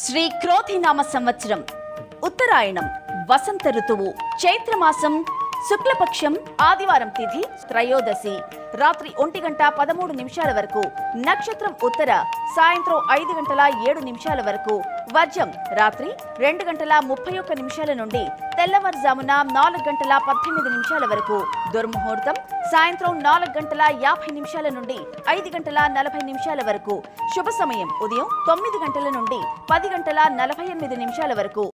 శ్రీ క్రోధినామ సంవత్సరం ఉత్తరాయణం వసంత ఋతువు చైత్రమాసం శుక్లపక్షం ఆదివారం తిథి త్రయోదశి రాత్రి ఒంటి గంట పదమూడు నిమిషాల వరకు నక్షత్రం ఉత్తర సాయంత్రం ఐదు గంటల ఏడు నిమిషాల వరకు వర్జం రాత్రి రెండు గంటల ముప్పై ఒక్క నిమిషాల నుండి తెల్లవారుజామున నాలుగు గంటల పద్దెనిమిది నిమిషాల వరకు దుర్ముహూర్తం సాయంత్రం నాలుగు గంటల యాభై నిమిషాల నుండి ఐదు గంటల నలభై నిమిషాల వరకు శుభ సమయం ఉదయం తొమ్మిది గంటల నుండి పది గంటల నలభై ఎనిమిది నిమిషాల వరకు